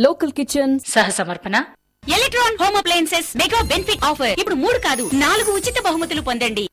Local kitchen సహ సమర్పణ electron home appliances mega benefit offer ఇప్పుడు మూడు కాదు నాలుగు ఉచిత బహుమతులు పొందండి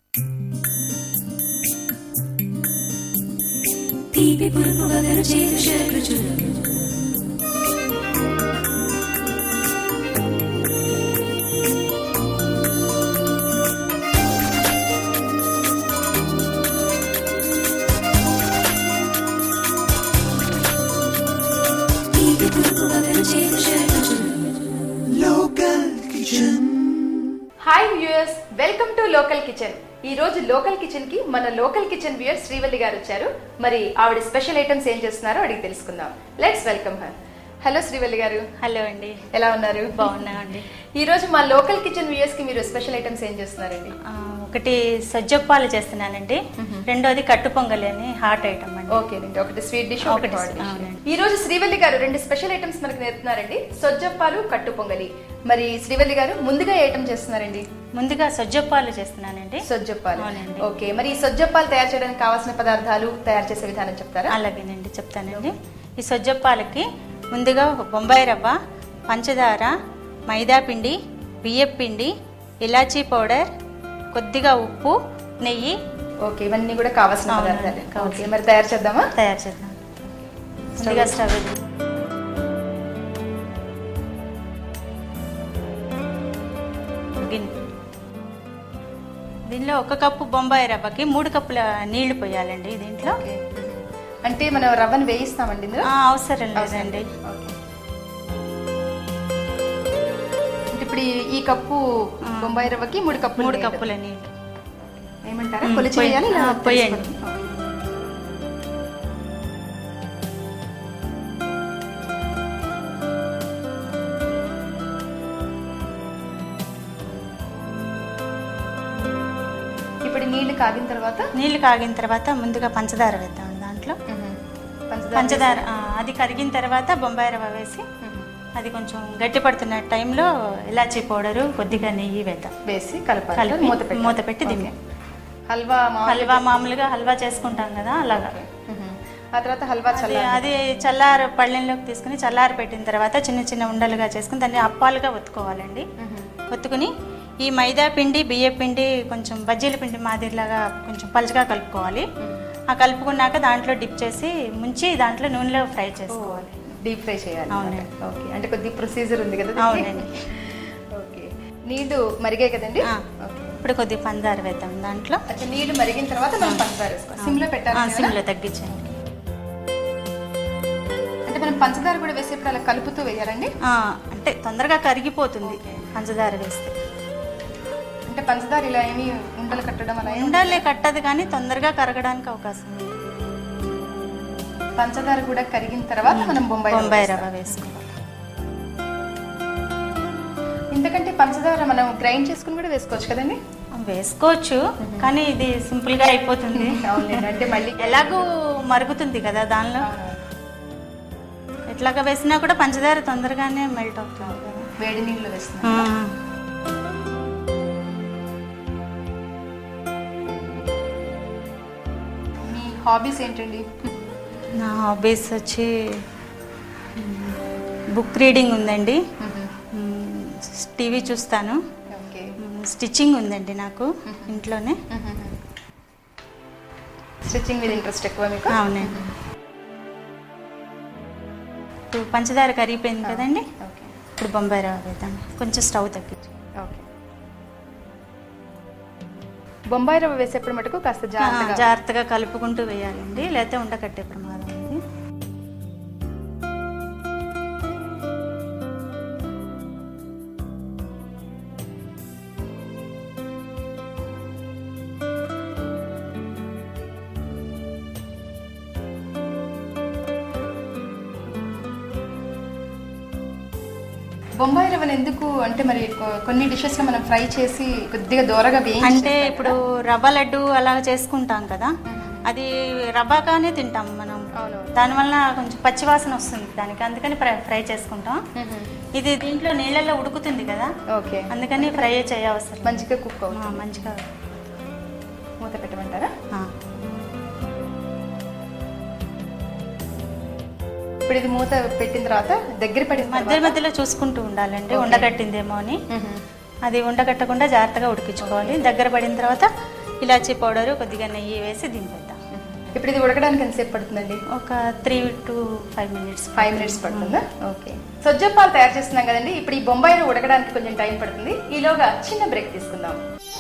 hi viewers welcome to local kitchen ఈ రోజు లోకల్ కిచెన్ కి మన లోకల్ కిచెన్ వ్యూయర్ శ్రీవల్లి గారు వచ్చారు మరి ఆవిడ స్పెషల్ ఐటమ్స్ ఏం చేస్తున్నారో అడిగి తెలుసుకుందాం let's welcome her hello Srivalli garu hello అండి ఎలా ఉన్నారు బాగున్నామండి ఈ రోజు మా లోకల్ కిచెన్ వ్యూయర్స్ కి మీరు స్పెషల్ ఐటమ్స్ ఏం చేస్తున్నారండి ఆ, ఒకటి సజ్జప్పాలు చేస్తున్నానండి రెండోది కట్టు పొంగలి అని హాట్ ఐటమ్ అండి ఓకేనండి ఒకటి స్వీట్ డిష్ ఒకటి ఒకటి హాట్ డిష్ అవునండి. ఈ రోజు శ్రీవల్లి గారు రెండు స్పెషల్ ఐటమ్స్ మనకు నేర్పుతున్నారండి సొజ్జప్పాలు కట్టు పొంగలి మరి శ్రీవల్లి గారు ముందుగా ఏ ఐటమ్ చేస్తున్నారండి ముందుగా సజ్జప్పాలు చేస్తున్నానండి సొజ్జప్పాలు అవునండి. ఓకే మరి ఈ సొజ్జప్పాలు తయారు చేయడానికి కావాల్సిన పదార్థాలు తయారు చేసే విధానం చెప్తారా అలాగేనండి చెప్తానండి ఈ సొజ్జప్పాలకి ముందుగా బొంబాయి రవ్వ పంచదార మైదా పిండి బియ్యపు పిండి ఇలాచీ పౌడర్ కొద్దిగా ఉప్పు నెయ్యి ఓకే ఇవన్నీ కూడా కావాల్సిన అవునండి, పదార్థాలు కావాల్సిన. ఓకే మరి తయారు చేద్దామా తయారు చేద్దాం ముందుగా స్టవ్ వెలిగి- గిన్నె దీనిలో ఒక కప్పు బొంబాయి రవ్వకి మూడు కప్పుల నీళ్లు పోయాలండి దీంట్లో ఓకే అంటే మనం రవ్వను వేయిస్తామండి ఇందులో ఆ, అవసరం లేదండి ఓకే అంటే ఇప్పుడు ఈ- ఈ కప్పు బొంబాయి రవ్వకి మూడు కప్పులు మూడు నీళ్ళు. కప్పుల నీళ్లు ఏమంటారా మ్, కొలిచి పోయి- వేయాలి ఇలా ఆ, పోయండి. తెలుసుకోండి. ఓకే. ఇప్పుడు నీళ్లు కాగిన తర్వాత నీళ్లు కాగిన తర్వాత ముందుగా పంచదార వేద్దాం దాంట్లో పంచదార పంచదార ఆ, అది కరిగిన తర్వాత బొంబాయి రవ్వ వేసి అది కొంచెం గట్టి పడుతున్న టైంలో ఇలాచీ పౌడరు కొద్దిగా నెయ్యి వేద్దాం వేసి కలపాలి కలిపి మూత పెట్టి మూత పెట్టి దిమ్మి హల్వా మామూలు హల్వా మామూలుగా హల్వా చేసుకుంటాం కదా అలాగా మ్మ్. ఆ తర్వాత హల్వా అది చల్ల అది చల్లారు పళ్ళెంలోకి తీసుకుని చల్లారి పెట్టిన తర్వాత చిన్న చిన్న ఉండలుగా చేసుకుని దాన్ని అప్పాలుగా ఒత్తుకోవాలండి ఒత్తుకుని ఈ మైదా పిండి బియ్య పిండి కొంచెం బజ్జీల పిండి మాదిరిలాగా కొంచెం పలుచగా కలుపుకోవాలి ఆ కలుపుకున్నాక దాంట్లో డిప్ చేసి ముంచి దాంట్లో నూనెలో ఫ్రై చేసుకోవాలి డీప్ ఫ్రై చేయాలి అవునండి. ఓకే అంటే కొద్ది ప్రొసీజర్ ఉంది కదా దీనికి? అవునండి. ఓకే నీళ్లు మరిగాయి కదండి ఆ, ఓకే ఇప్పుడు కొద్ది పందార వేద్దాం దాంట్లో అంటే నీళ్లు మరిగిన తర్వాత మనం పంచదార వేసుకోవాలి సిమ్ లో ఆ, పెట్టాలి కదా? సిమ్లో తగ్గించండి అంటే మనం పంచదార కూడా వేసేప్పుడు అలా కలుపుతూ వేయాలండి ఆ, అంటే తొందరగా కరిగిపోతుంది పంచదార వేస్తే అంటే పంచదార ఇలా ఏమి ఉండలు కట్టడం అలా ఏమి ఉండాలే కట్టదు కానీ తొందరగా కరగడానికి అవకాశం ఉంది పంచదార కూడా కరిగిన తర్వాత మనం బొంబాయి రవ్వ బొంబాయి వేస్తాం. రవ్వ వేసుకోవాలి ఎందుకంటే పంచదార మనం గ్రైండ్ చేసుకుని కూడా వేసుకోవచ్చు కదండి వేసుకోవచ్చు కానీ ఇది సింపుల్ గా అయిపోతుంది అవునండి అంటే మళ్ళీ ఎలాగూ మరుగుతుంది కదా దానిలో ఎట్లాగా వేసినా కూడా పంచదార తొందరగానే మెల్ట్ అవుతుంది కదా వేడి నీళ్ళు వేస్తున్నాం ఆ. మీ హాబీస్ ఏంటండి నా హాబీస్ వచ్చి బుక్ రీడింగ్ ఉందండి టీవీ చూస్తాను ఓకే స్టిచ్చింగ్ ఉందండి నాకు ఇంట్లోనే స్టిచ్చింగ్ మీద ఇంట్రెస్ట్ ఎక్కువ మీకు అవునండి ఇప్పుడు పంచదార కరిగిపోయింది కదండి ఓకే ఇప్పుడు బొంబాయి రవ్వ వేద్దాం కొంచెం స్టవ్ తగ్గించి ఓకే బొంబాయి రవ్వ వేసేప్పుడు మటుకు కాస్త జాగ్రత్తగా జాగ్రత్తగా కలుపుకుంటూ వేయాలండి లేకపోతే ఉండకట్టే ప్రమాదం ఉంది బొంబాయి రవ్వను ఎందుకు అంటే మరి కొ- కొన్ని డిషెస్ లో మనం ఫ్రై చేసి కొద్దిగా దూరగా వేయించి అంటే ఇప్పుడు రవ్వ లడ్డు అలా చేసుకుంటాం కదా అది రవ్వగానే తింటాం మనం అవును దానివల్ల కొంచెం పచ్చివాసన వస్తుంది దానికి అందుకని ఫ్రై ఫ్రై చేసుకుంటాం ఇది దీంట్లో నీళ్ళల్లో ఉడుకుతుంది కదా ఓకే అందుకని ఫ్రై చేయవసరం మంచిగా కుక్ అవుతుంది ఆ, మంచిగా మూత పెట్టమంటారా ఆ. ఇప్పుడు ఇది మూత పెట్టిన తర్వాత దగ్గర పడిన మధ్య మధ్యలో చూసుకుంటూ ఉండాలండి ఉండగట్టిందేమో అని మ్మ్. అది ఉండగట్టకుండా జాగ్రత్తగా ఉడికించుకోవాలి దగ్గర పడిన తర్వాత ఇలాచీ పౌడర్ కొద్దిగా నెయ్యి వేసి దింపేద్దాం ఇప్పుడు ఇది ఉడకడానికి ఎంతసేపు పడుతుందండి ఒక three to five minutes five minutes పడుతుందా ఓకే సొజ్జ పాలు తయారు చేస్తున్నాం కదండి ఇప్పుడు ఈ బొంబాయిలో ఉడకడానికి కొంచెం టైం పడుతుంది ఈలోగా చిన్న బ్రేక్ తీసుకుందాం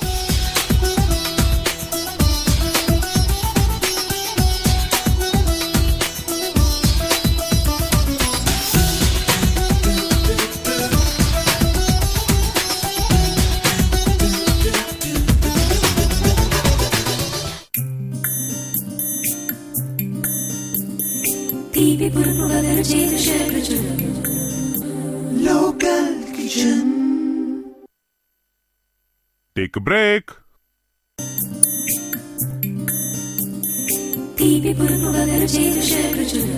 తీపి పురుపు వగరు చేదు షడ్రుచులు Local Kitchen. Take a break. తీపి పురుపు వగరు చేదు షడ్రుచులు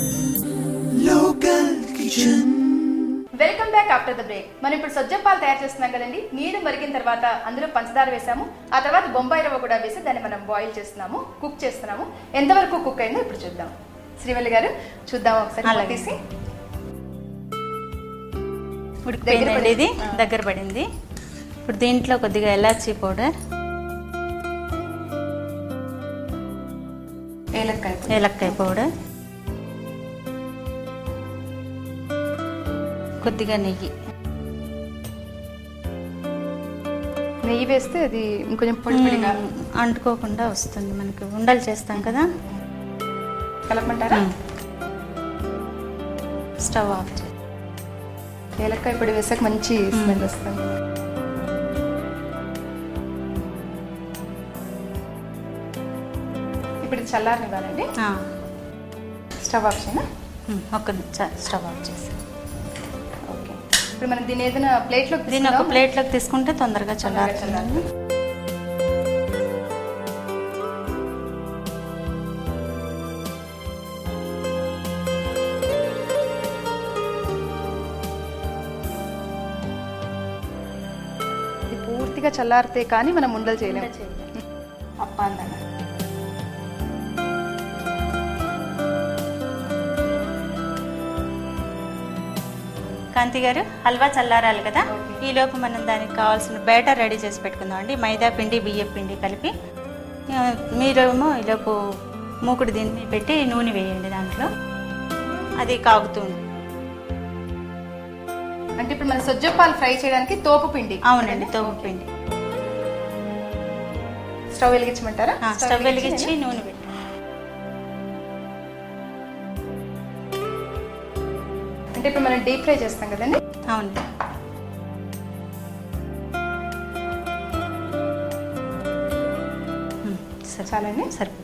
Local Kitchen. Welcome back after the break మనం ఇప్పుడు సొజ్జ పాలు తయారు చేస్తున్నాం కదండి నీళ్లు మరిగిన తర్వాత అందులో పంచదార వేసాము ఆ తర్వాత బొంబాయి రవ్వ కూడా వేసి దాన్ని మనం బాయిల్ చేస్తున్నాము కుక్ చేస్తున్నాము ఎంతవరకు కుక్ అయిందో ఇప్పుడు చూద్దాం శ్రీవల్లి గారు చూద్దాం ఒకసారి మూత అలాగే. తీసి ఉడికిపోయిందండి ఇది ఆ. దగ్గర పడింది ఇప్పుడు దీంట్లో కొద్దిగా ఎలాచీ పౌడర్ ఏలక్కాయ పొడి. ఏలక్కాయ పౌడర్ కొద్దిగా నెయ్యి నెయ్యి వేస్తే అది ఇంకొంచెం పొడి పొడిగా మ్మ్. అంటుకోకుండా వస్తుంది మనకి ఉండలు చేస్తాం కదా కలపమంటారా మ్మ్. స్టవ్ ఆఫ్ చేయి. ఏలక్కాయ పొడి వేసాక మంచి స్మెల్ వస్తుంది ఇప్పుడు ఇది చల్లారనివ్వాలండి ఆ. స్టవ్ ఆఫ్ చేయనా మ్మ్. ఒక్క నిమిషం స్టవ్ ఆఫ్ చేసి ఓకే ఇప్పుడు మనం దీని ఏదైనా ప్లేట్లో దీన్ని ఒక ప్లేట్లోకి తీసుకుంటే తొందరగా చల్లారుతుంది చల్లారుతుంది ఇది పూర్తిగా చల్లారితే కానీ మనం ఉండలు చేయలేము అప్పాందన కాంతి గారు హల్వా చల్లారాలి కదా ఓకే. ఈ లోపు మనం దానికి కావాల్సిన బ్యాటర్ రెడీ చేసి పెట్టుకుందాం అండి మైదా పిండి బియ్యం పిండి కలిపి ఆ, మీరేమో ఈ లోపు మూకుడు దీన్ని పెట్టి నూనె వేయండి దాంట్లో అది కాగుతుంది అంటే ఇప్పుడు మన సొజ్జ పాలు ఫ్రై చేయడానికి తోపు పిండి అవునండి తోపు పిండి స్టవ్ వెలిగించమంటారా ఆ, స్టవ్ వెలిగించి నూనె పెట్టి అంటే ఇప్పుడు మనం డీప్ ఫ్రై చేస్తాం కదండి అవును మ్మ్. సరే చాలండి సరిపోతుంది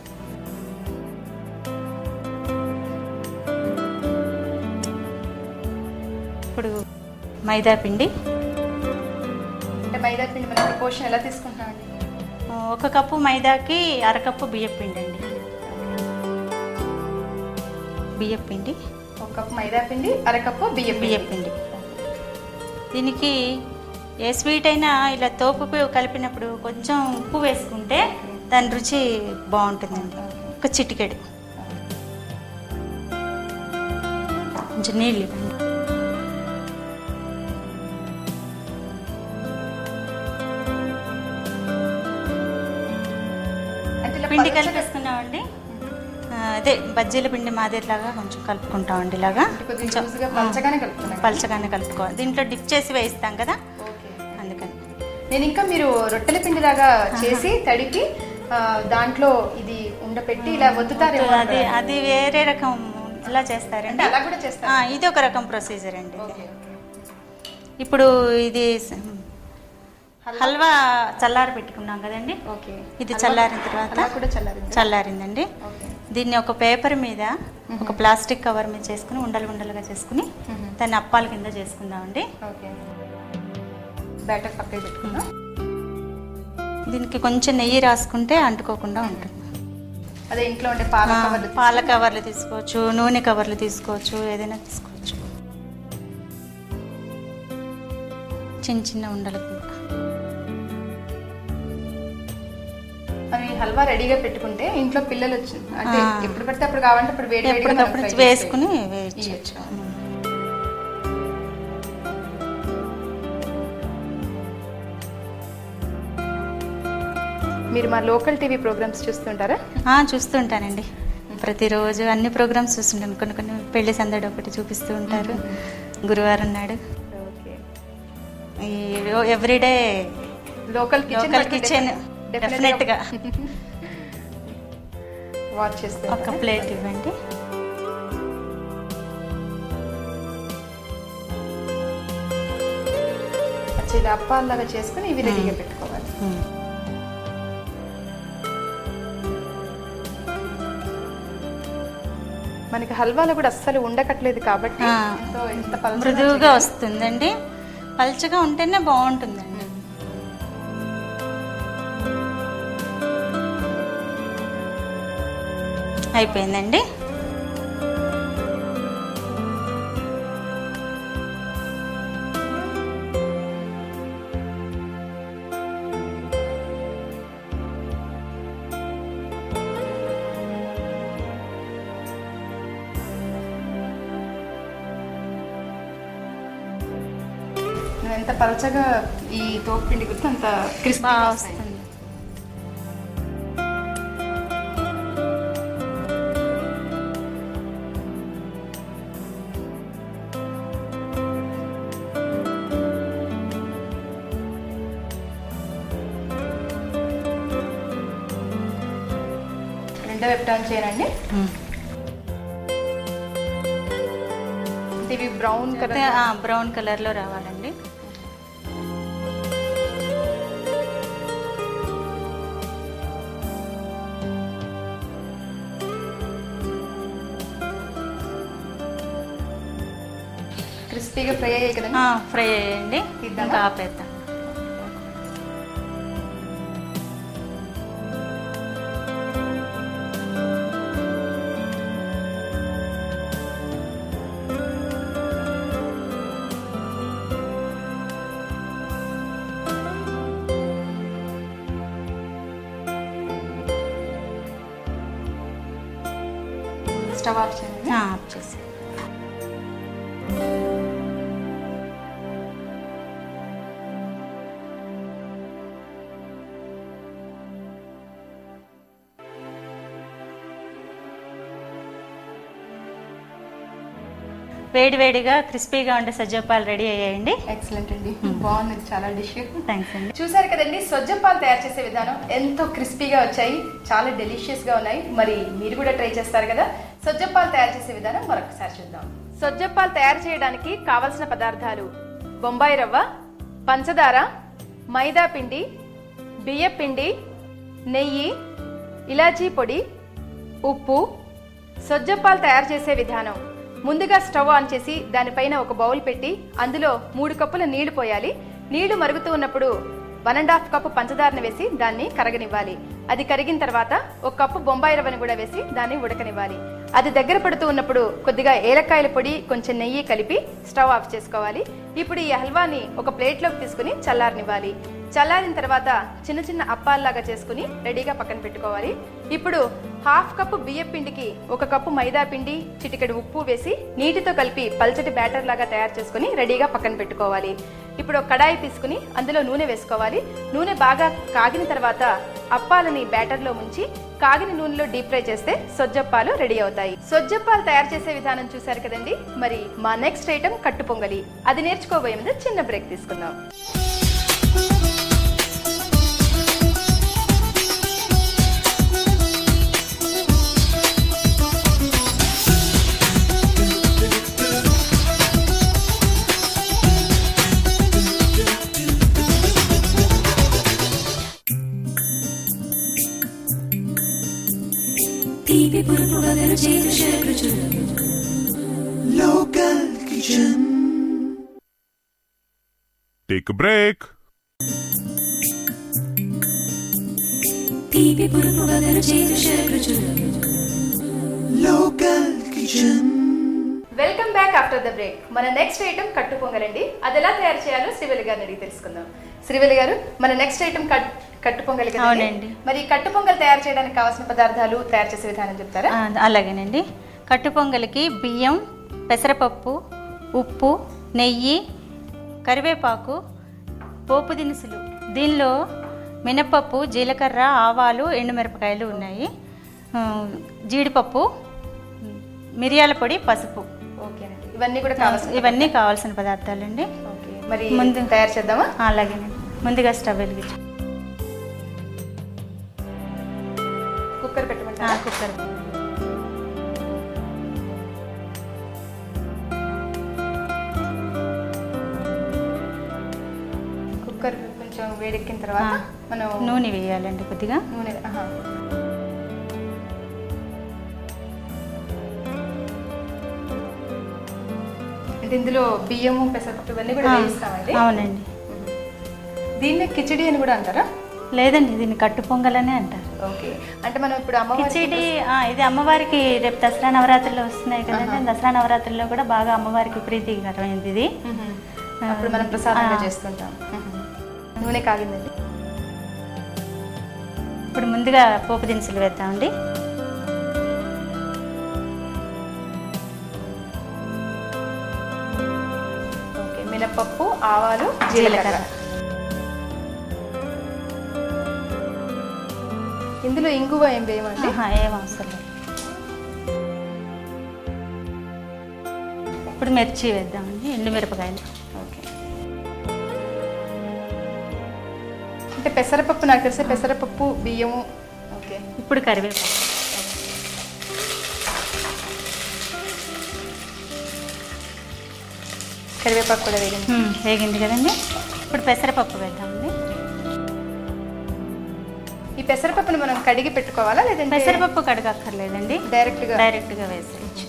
ఇప్పుడు మైదా పిండి అంటే మైదా పిండి మనం ప్రపోర్షన్ ఎలా తీసుకుంటామండి ఒక కప్పు మైదాకి అరకప్పు బియ్యం పిండి అండి బియ్యం పిండి ఒక కప్పు మైదా పిండి అరకప్పు బియ్యం బియ్యం పిండి పిండి దీనికి ఏ స్వీట్ అయినా ఇలా తోపు కలిపినప్పుడు కొంచెం ఉప్పు వేసుకుంటే దాని రుచి బాగుంటుందండి ఒక చిటికెడు కొంచెం నీళ్ళు ఇవ్వండి అంటే ఇలా పిండి పలుచగా- కలిపేసుకున్నామండి ఆ, అదే బజ్జీల పిండి మాదిరిలాగా కొంచెం కలుపుకుంటామండి ఇలాగా అంటే కొద్దిగా కొంచెం లూజ్గా పలచగానే కలుపుతున్నాం కదా? పలచగానే కలుపుకోవాలి దీంట్లో డిప్ చేసి వేయిస్తాం కదా ఓకే. అందుకని నేను ఇంకా మీరు రొట్టెల పిండిలాగా చేసి తడిపి ఆ, దాంట్లో ఇది ఉండపెట్టి ఇలా వద్దుతారేమో అది అది వేరే రకం ఇలా చేస్తారండి అంటే అలా కూడా చేస్తారు ఆ, ఇది ఒక రకం ప్రొసీజర్ అండి ఇది. Okay, okay. ఇప్పుడు ఇది స- హల్వా చల్లారి పెట్టుకున్నాం కదండి ఓకే ఇది హల్వా- చల్లారిన తర్వాత హల్వా కూడా చల్లారింది చల్లారిందండి ఓకే దీన్ని ఒక పేపర్ మీద ఒక ప్లాస్టిక్ కవర్ మీద చేసుకుని ఉండలు ఉండలుగా చేసుకుని మ్మ్. దాన్ని అప్పాల కింద చేసుకుందామండి ఓకే బ్యాటర్ పక్కకి పెట్టుకుందాం దీనికి కొంచెం నెయ్యి రాసుకుంటే అంటుకోకుండా ఉంటుంది అదే ఇంట్లో ఉండే పాల ఆ, కవర్లు పాల కవర్లు తీసుకోవచ్చు నూనె కవర్లు తీసుకోవచ్చు ఏదైనా తీసుకోవచ్చు చిన్న చిన్న ఉండలు మనం ఈ హల్వా రెడీగా పెట్టుకుంటే ఇంట్లో పిల్లలు వచ్చి అంటే ఆ. ఎప్పుడు పడితే అప్పుడు కావాలంటే అప్పుడు వేడి వేడిగా మనం ఎప్పటికప్పుడు fry వేసుకుని చేసుకోవచ్చు. వేయచ్చు ఇయ్యొచ్చు. మీరు మా లోకల్ టీవీ ప్రోగ్రామ్స్ చూస్తుంటారా ఆ, చూస్తుంటానండి ప్రతిరోజు అన్ని ప్రోగ్రామ్స్ చూస్తుంటాను కొన్ని కొన్ని పెళ్లి సందడి ఒకటి చూపిస్తూ ఉంటారు గురువారం నాడు ఓకే ఈ everyday local kitchen local kitchen definite గా వాచ్ చేస్తే ఒక ప్లేట్ ఇవ్వండి ఇలా అప్పాల్లాగా చేసుకుని ఇవి రెడీగా పెట్టుకోవాలి ఉమ్. మనకి హల్వాలో కూడా అస్సలు ఉండకట్లేదు కాబట్టి ఆ. ఎంతో ఎంత పలచగా మృదువుగా చేయాలి. వస్తుందండి పల్చగా ఉంటేనే బాగుంటుందండి అయిపోయిందండి నువ్వు ఎంత పలచగా ఈ తోపు పిండి గుర్తు అంత క్రిస్పీ బాగా వస్తుంది రెండో వైపు టర్న్ చేయనండి ఉమ్. అంటే ఇవి బ్రౌన్ అయితే, కలర్ ఆ, బ్రౌన్ కలర్ లో రావాలండి క్రిస్పీగా ఫ్రై అయ్యాయి కదండి ఆ, ఫ్రై చేయండి తీద్దామా? ఇంకా ఆపేద్దాం స్టవ్ ఆఫ్ చేయండి ఆ, ఆఫ్ చేసి వేడి వేడిగా క్రిస్పీగా ఉండే సజ్జపాలు రెడీ అయ్యాయండి ఎక్సలెంట్ అండి బాగుంది చాలా డిష్ థ్యాంక్స్ అండి చూసారు కదండి సొజ్జపాలు తయారు చేసే విధానం ఎంతో క్రిస్పీగా వచ్చాయి చాలా డెలిషియస్ గా ఉన్నాయి మరి మీరు కూడా ట్రై చేస్తారు కదా సొజ్జపాలు తయారు చేసే విధానం మరొకసారి చూద్దాం సొజ్జపాలు తయారు చేయడానికి కావలసిన పదార్థాలు బొంబాయి రవ్వ పంచదార మైదా పిండి బియ్య పిండి నెయ్యి ఇలాచీ పొడి ఉప్పు సొజ్జప్పాలు తయారు చేసే విధానం ముందుగా స్టవ్ ఆన్ చేసి దానిపైన ఒక బౌల్ పెట్టి అందులో మూడు కప్పుల నీళ్లు పోయాలి నీళ్లు మరుగుతూ ఉన్నప్పుడు వన్ అండ్ హాఫ్ కప్పు పంచదారను వేసి దాన్ని కరగనివ్వాలి అది కరిగిన తర్వాత ఒక కప్పు బొంబాయి రవ్వని కూడా వేసి దాన్ని ఉడకనివ్వాలి అది దగ్గర పడుతూ ఉన్నప్పుడు కొద్దిగా ఏలక్కాయల పొడి కొంచెం నెయ్యి కలిపి స్టవ్ ఆఫ్ చేసుకోవాలి ఇప్పుడు ఈ హల్వాని ఒక ప్లేట్లోకి తీసుకుని చల్లారనివ్వాలి చల్లారిన తర్వాత చిన్న చిన్న అప్పాల్లాగా చేసుకుని రెడీగా పక్కన పెట్టుకోవాలి ఇప్పుడు హాఫ్ కప్పు బియ్యం పిండికి ఒక కప్పు మైదా పిండి చిటికెడు ఉప్పు వేసి నీటితో కలిపి పల్చటి బ్యాటర్ లాగా తయారు చేసుకుని రెడీగా పక్కన పెట్టుకోవాలి ఇప్పుడు ఒక కడాయి తీసుకుని అందులో నూనె వేసుకోవాలి నూనె బాగా కాగిన తర్వాత అప్పాలని బ్యాటర్లో ముంచి కాగిన నూనెలో డీప్ ఫ్రై చేస్తే సొజ్జప్పాలు రెడీ అవుతాయి సొజ్జప్పాలు తయారు చేసే విధానం చూశారు కదండి మరి మా నెక్స్ట్ ఐటమ్ కట్టు పొంగలి అది నేర్చుకోబోయే ముందు చిన్న బ్రేక్ తీసుకుందాం తీపి పురుపు వగరు చేదు శేఖరుచులు Local Kitchen. Take a break. తీపి పురుపు వగరు చేదు శేఖరుచులు Local Kitchen. Welcome back after the break మన నెక్స్ట్ ఐటమ్ కట్టు పొంగలండి అది ఎలా తయారు చేయాలో శ్రీవల్లి గారిని అడిగి తెలుసుకుందాం శ్రీవల్లి గారు మన నెక్స్ట్ ఐటమ్ కట్ కట్టు పొంగలి కదండి? అవునండి. మరి ఈ కట్టు పొంగల్ తయారు చేయడానికి కావాల్సిన పదార్థాలు తయారు చేసే విధానం చెప్తారా ఆ, అలాగేనండి కట్టు పొంగలికి బియ్యం పెసరపప్పు ఉప్పు నెయ్యి కరివేపాకు పోపు దినుసులు దీనిలో మినపప్పు జీలకర్ర ఆవాలు ఎండుమిరపకాయలు ఉన్నాయి ఆ, జీడిపప్పు మిరియాల పొడి పసుపు ఓకేనండి ఇవన్నీ కూడా కావాల్సిన ఇవన్నీ కావాల్సిన పదార్థాలండి ఓకే మరి ముందు- తయారు చేద్దామా ఆ, అలాగేనండి ముందుగా స్టవ్ వెలిగించు కుక్కర్ ఆ, పెట్టమంటారా కుక్కర్ కుక్కర్ కొంచెం వేడెక్కిన తర్వాత ఆ. మనం నూనె వేయాలండి కొద్దిగా నూనె ఆహా. అంటే ఇందులో బియ్యము పెసరపప్పు ఇవన్నీ కూడా ఆ, వేయిస్తామండి అవునండి దీన్ని కిచిడి అని కూడా అంటారా లేదండి దీన్ని కట్టు పొంగలనే అంటారు ఓకే అంటే మనం ఇప్పుడు అమ్మవారికి కిచిడి ఆ, ఇది అమ్మవారికి రేపు దసరా నవరాత్రులు వస్తున్నాయి కదండి దసరా నవరాత్రుల్లో కూడా బాగా అమ్మవారికి ప్రీతికరమైనది ఇది మ్మ్. అప్పుడు మనం ప్రసాదంగా ఆ. చేస్తుంటాం మ్మ్. నూనె కాగిందండి ఇప్పుడు ముందుగా పోపు దినుసులు వేద్దామండి ఓకే మినపప్పు ఆవాలు జీలకర్ర ఇందులో ఇంగువ ఏం వేయమండి ఆహా, ఏం అవసరం లేదు ఇప్పుడు మిర్చి వేద్దామండి ఎండుమిరపకాయలు ఓకే అంటే పెసరపప్పు నాకు తెలిసి పెసరపప్పు బియ్యము ఓకే ఇప్పుడు కరివేపాకు కరివేపాకు కూడా వేగింది ఉమ్, వేగింది కదండి ఇప్పుడు పెసరపప్పు వేద్దామండి ఈ పెసరపప్పుని మనం కడిగి పెట్టుకోవాలా లేదంటే పెసరపప్పు కడగక్కర్లేదండి డైరెక్ట్గా డైరెక్ట్గా వేసేయచ్చు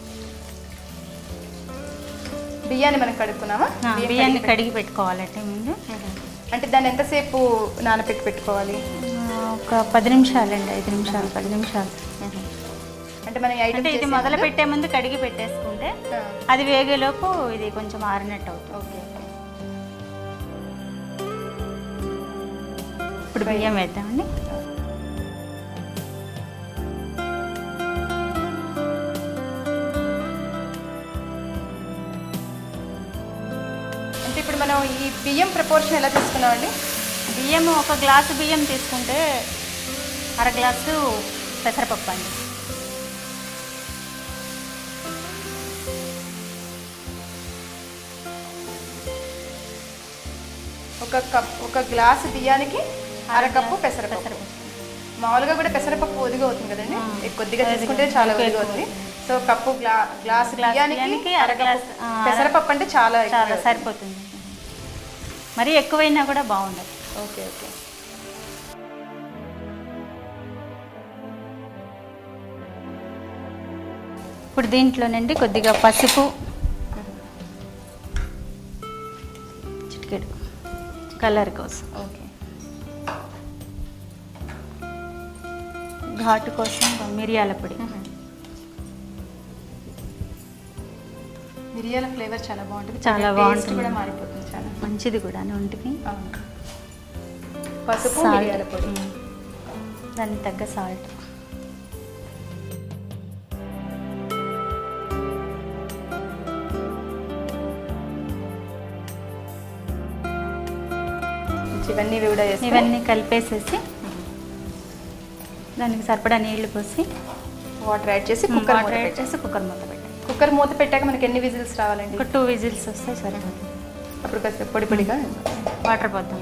బియ్యాన్ని మనం కడుక్కున్నామా ఆ, బియ్యం బియ్యాన్ని కడిగి కడిగి పెట్టుకోవాలంటే ముందు పెట్టు- అంటే దాన్ని ఎంతసేపు నానబెట్టి పెట్టుకోవాలి ఆ, ఒక పది నిమిషాలండి ఐదు నిమిషాలు పది నిమిషాలు అంటే మనం ఈ ఐటమ్ అంటే ఇది చేసే మొదలు ముందు- పెట్టే ముందు కడిగి పెట్టేసుకుంటే ఆ, అది వేగేలోపు ఇది కొంచెం ఆరినట్టు అవుతుంది ఓకే ఓకే ఇప్పుడు బియ్యం వేద్దామండి అంటే ఇప్పుడు మనం ఈ బియ్యం ప్రపోర్షన్ ఎలా తీసుకున్నామండి బియ్యం ఒక గ్లాసు బియ్యం తీసుకుంటే అర గ్లాసు పెసరపప్పు అండి ఒక కప్ ఒక గ్లాసు బియ్యానికి అర కప్పు పెసరపప్పు పెసరపప్పు మామూలుగా కూడా పెసరపప్పు ఒదిగా అవుతుంది కదండి ఆ. ఎక్కువ కొద్దిగా ఒదిగా. తీసుకుంటే చాలా ఎక్కువ ఒదిగా అవుతుంది సో కప్పు గ్లా గ్లాస్ గ్లాస్ బియ్యానికి బియ్యానికి అర అర గ్లాస్ గ్లాస్, ఆ, అర- పెసరపప్పు అంటే చాలా చాలా ఎక్కువ. సరిపోతుంది మరీ ఎక్కువైనా కూడా బాగుండదు ఓకే ఓకే ఇప్పుడు దీంట్లోనండి కొద్దిగా పసుపు చిటికెడు కలర్ కోసం ఓకే ఘాటు కోసం మిరియాల పొడి మిరియాల ఫ్లేవర్ చాలా బాగుంటుంది చాలా టేస్ట్ బాగుంటుంది. కూడా మారిపోతుంది చాలా మంచిది కూడా ఒంటికి అవును. పసుపు Salt. మిరియాల పొడి ఉమ్. దానికి తగ్గ సాల్ట్ ఇవన్నీ కూడా వేస్తే ఇవన్నీ కలిపేసేసి దానికి సరిపడా నీళ్లు పోసి వాటర్ యాడ్ చేసి కుక్కర్ మూత వాటర్ యాడ్ పెట్టాలి చేసి కుక్కర్ మూత పెట్టాలి కుక్కర్ మూత పెట్టాక మనకి ఎన్ని విజిల్స్ రావాలండి ఒక టూ విజిల్స్ వస్తే సరిపోతుంది అప్పుడు కాస్త పొడి పొడిగా వాటర్ పోద్దాం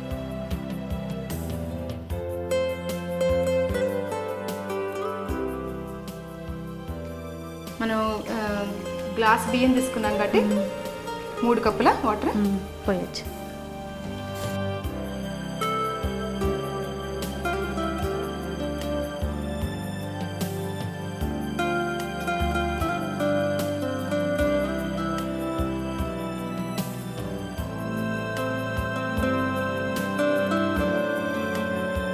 మనం ఆ, గ్లాస్ బియ్యం తీసుకున్నాం కాబట్టి మూడు కప్పుల వాటర్ ఉమ్, పోయొచ్చు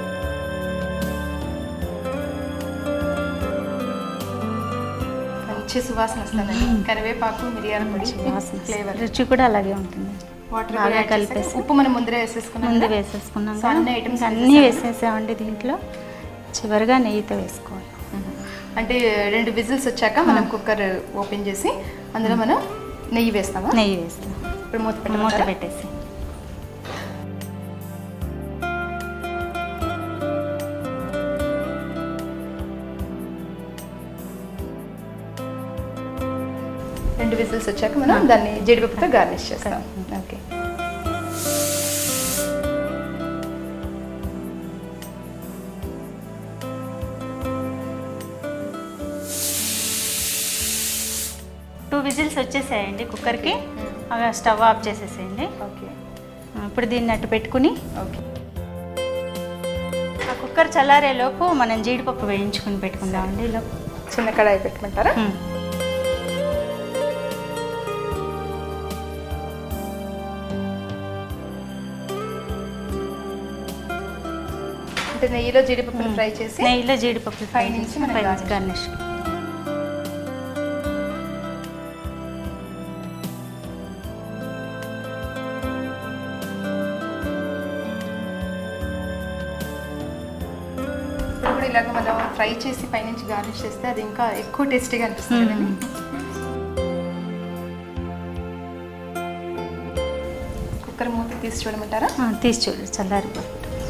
మంచి మంచి సువాసన వస్తుందండి కరివేపాకు మిరియాల పొడి వాసన ఫ్లేవర్ రుచి కూడా అలాగే ఉంటుంది వాటర్ బాగా కలిపేసి కలిపేసి ఉప్పు మనం ముందరే వేసేసుకున్నాం ముందు కదా? వేసేసుకున్నాం సో అన్ని ఐటమ్స్ అన్నీ వేసేసామండి దీంట్లో చివరిగా నెయ్యితో వేసుకోవాలి మ్మ్. అంటే రెండు విజిల్స్ వచ్చాక మనం కుక్కర్ ఓపెన్ చేసి అందులో మనం నెయ్యి వేస్తామా నెయ్యి వేస్తాం ఇప్పుడు మూత మూత పెట్టమంటారా? పెట్టేసి రెండు విజిల్స్ వచ్చాక మనం దాన్ని జీడిపప్పుతో గార్నిష్ చేస్తాం ఓకే టూ విజిల్స్ వచ్చేసాయండి కుక్కర్కి అలా స్టవ్ ఆఫ్ చేసేసేయండి ఓకే ఇప్పుడు దీన్ని అట్టు పెట్టుకుని ఓకే ఆ కుక్కర్ చల్లారేలోపు మనం జీడిపప్పు వేయించుకుని పెట్టుకుందామండి ఇలా చిన్న కడాయి పెట్టమంటారా ఉమ్. అంటే నెయ్యిలో జీడిపప్పులు ఫ్రై చేసి నెయ్యిలో జీడిపప్పు ఫ్రై పైనుంచి చేసి మనం పైనుంచి garnish. గార్నిష్ ఇప్పుడు కూడా ఇలాగ మనం ఫ్రై చేసి పైనుంచి గార్నిష్ చేస్తే అది ఇంకా ఎక్కువ టేస్టీగా అనిపిస్తుంది కదండి కుక్కర్ మూత తీసి చూడమంటారా ఆ, తీసి చూడు చల్లారిపో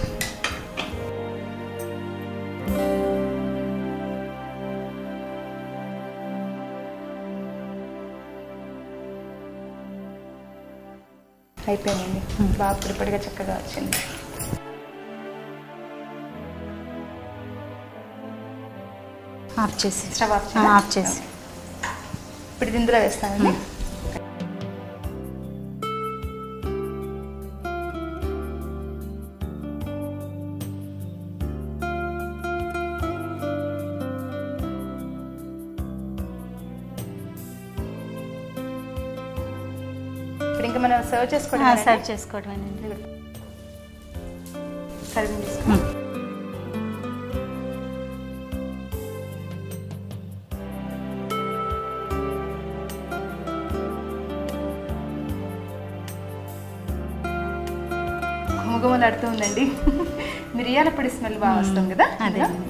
అయిపోయిందండి బాగా పొడిపొడిగా చక్కగా వచ్చింది ఆఫ్ చేసి స్టవ్ ఆఫ్ ఆ, చేయాలా? ఆఫ్ చేసి ఇప్పుడు ఇది ఇందులో వేస్తానండి ఇప్పుడు ఇంకా మనం సర్వ్ ఆ, చేసుకోవడం సర్వ్ చేసుకోవడమేనండి సర్వింగ్ చేసుకుని గుమగుమలాడుతూ ఉందండి మిరియాల పొడి స్మెల్ బాగా వస్తుంది కదా అదే ఇందులో?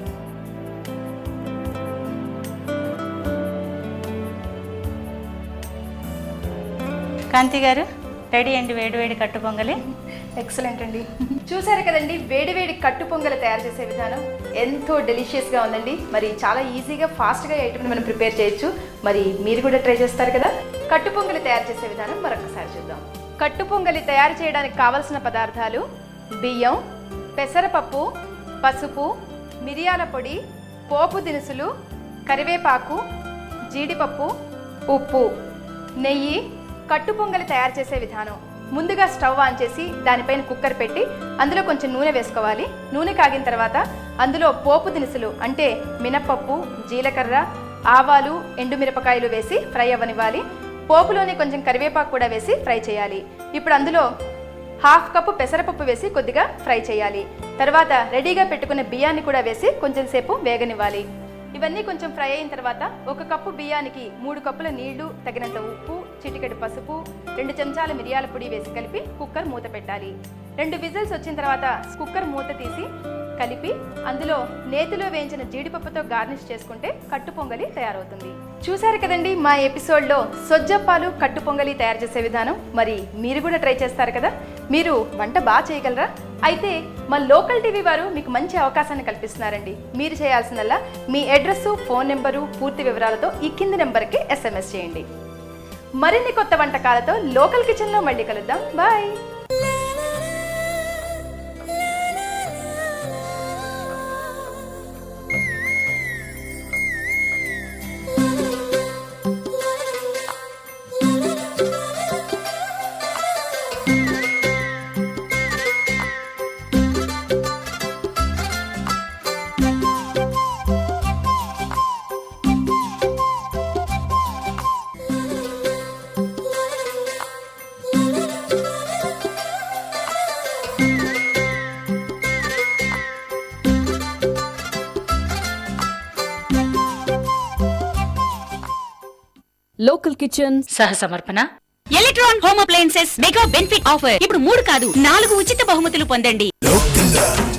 కాంతి గారు రెడీ అండి వేడి వేడి కట్టు పొంగలి ఎక్సలెంట్ అండి చూసారు కదండి వేడివేడి కట్టు పొంగలు తయారు చేసే విధానం ఎంతో డెలిషియస్ గా ఉందండి మరి చాలా ఈజీగా ఫాస్ట్ గా ఐటమ్ మనం ప్రిపేర్ చేయొచ్చు మరి మీరు కూడా ట్రై చేస్తారు కదా కట్టు పొంగలి తయారు చేసే విధానం మరొకసారి చూద్దాం కట్టు పొంగలి తయారు చేయడానికి కావలసిన పదార్థాలు బియ్యం పెసరపప్పు పసుపు మిరియాల పొడి పోపు దినుసులు కరివేపాకు జీడిపప్పు ఉప్పు నెయ్యి కట్టు పొంగలి తయారు చేసే విధానం ముందుగా స్టవ్ ఆన్ చేసి దానిపైన కుక్కర్ పెట్టి అందులో కొంచెం నూనె వేసుకోవాలి నూనె కాగిన తర్వాత అందులో పోపు దినుసులు అంటే మినప్పప్పు జీలకర్ర ఆవాలు ఎండుమిరపకాయలు వేసి ఫ్రై అవ్వనివ్వాలి పోపులోనే కొంచెం కరివేపాకు కూడా వేసి ఫ్రై చేయాలి ఇప్పుడు అందులో హాఫ్ కప్పు పెసరపప్పు వేసి కొద్దిగా ఫ్రై చేయాలి తర్వాత రెడీగా పెట్టుకున్న బియ్యాన్ని కూడా వేసి కొంచెం సేపు వేగనివ్వాలి ఇవన్నీ కొంచెం ఫ్రై అయిన తర్వాత ఒక కప్పు బియ్యానికి మూడు కప్పుల నీళ్లు తగినంత ఉప్పు చిటికెడు పసుపు రెండు చెంచాల మిరియాల పొడి వేసి కలిపి కుక్కర్ మూత పెట్టాలి రెండు విజిల్స్ వచ్చిన తర్వాత కుక్కర్ మూత తీసి కలిపి అందులో నేతిలో వేయించిన జీడిపప్పుతో గార్నిష్ చేసుకుంటే కట్టు పొంగలి తయారవుతుంది చూశారు కదండి మా ఎపిసోడ్లో సొజ్జప్పాలు కట్టు పొంగలి తయారు చేసే విధానం మరి మీరు కూడా ట్రై చేస్తారు కదా మీరు వంట బాగా చేయగలరా అయితే మా లోకల్ టీవీ వారు మీకు మంచి అవకాశాన్ని కల్పిస్తున్నారండి మీరు చేయాల్సిందల్లా మీ అడ్రస్ ఫోన్ నెంబరు పూర్తి వివరాలతో ఈ కింది నెంబర్కి ఎస్ఎంఎస్ చేయండి మరిన్ని కొత్త వంటకాలతో లోకల్ కిచెన్లో మళ్ళీ కలుద్దాం బాయ్ లోకల్ కిచెన్ సహ సమర్పణ electron home appliances mega benefit offer ఇప్పుడు మూడు కాదు నాలుగు ఉచిత బహుమతులు పొందండి లోకల్